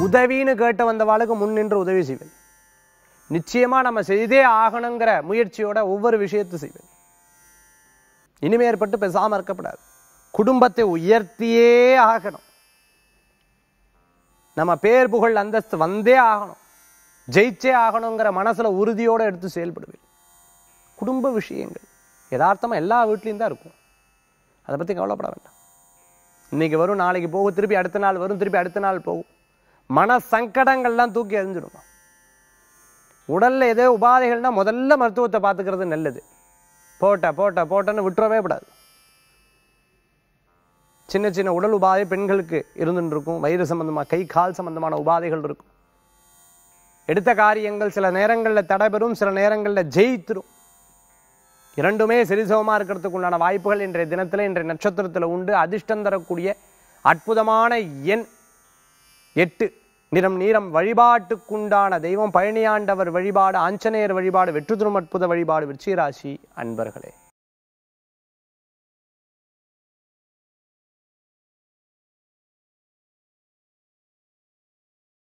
உதவின்னு கேட்டு வந்தவாளுக்கு முன் நின்று உதவி செய்வேன் நிச்சயமா நம்ம செய்தே ஆகணுங்கிற முயற்சியோட ஒவ்வொரு விஷயத்தை செய்வேன் இனிமே ஏற்பட்டு பேசாம இருக்கப்படாது குடும்பத்தை உயர்த்தியே ஆகணும் நம்ம பேர் புகழ் அந்தஸ்து வந்தே ஆகணும் ஜெயிச்சே ஆகணுங்கிற மனசுல உறுதியோட எடுத்து செயல்படுவேன் குடும்ப விஷயங்கள் யதார்த்தமா எல்லா வீட்லையும் தான் இருக்கும் அதை பத்தி கவலைப்பட வேண்டாம் இன்னைக்கு வரும் நாளைக்கு போகும் திருப்பி அடுத்த நாள் வரும் திருப்பி அடுத்த நாள் போகும் மன சங்கடங்கள்லாம் தூக்கி எறிஞ்சிடும் உடல்ல ஏதோ உபாதைகள்னா முதல்ல மருத்துவத்தை பார்த்துக்கிறது நல்லது போட்ட போட்ட போட்டன்னு விட்டுறவே கூடாது சின்ன சின்ன உடல் உபாதை பெண்களுக்கு இருந்துட்டு இருக்கும் வயிறு சம்பந்தமா கை கால் சம்பந்தமான உபாதைகள் இருக்கும் எடுத்த காரியங்கள் சில நேரங்களில் தடைபெறும் சில நேரங்களில் ஜெயித்திரும் இரண்டுமே சரிசமமா இருக்கிறதுக்கு உண்டான வாய்ப்புகள் இன்றைய தினத்துல இன்றைய நட்சத்திரத்துல உண்டு அதிர்ஷ்டம் தரக்கூடிய அற்புதமான எண் எட்டு நிறம் நீரம் வழிபாட்டுக்குண்டான தெய்வம் பழனியாண்டவர் வழிபாடு ஆஞ்சநேயர் வழிபாடு வெற்றுதுரும் அற்புத வழிபாடு விருச்சிகராசி அன்பர்களே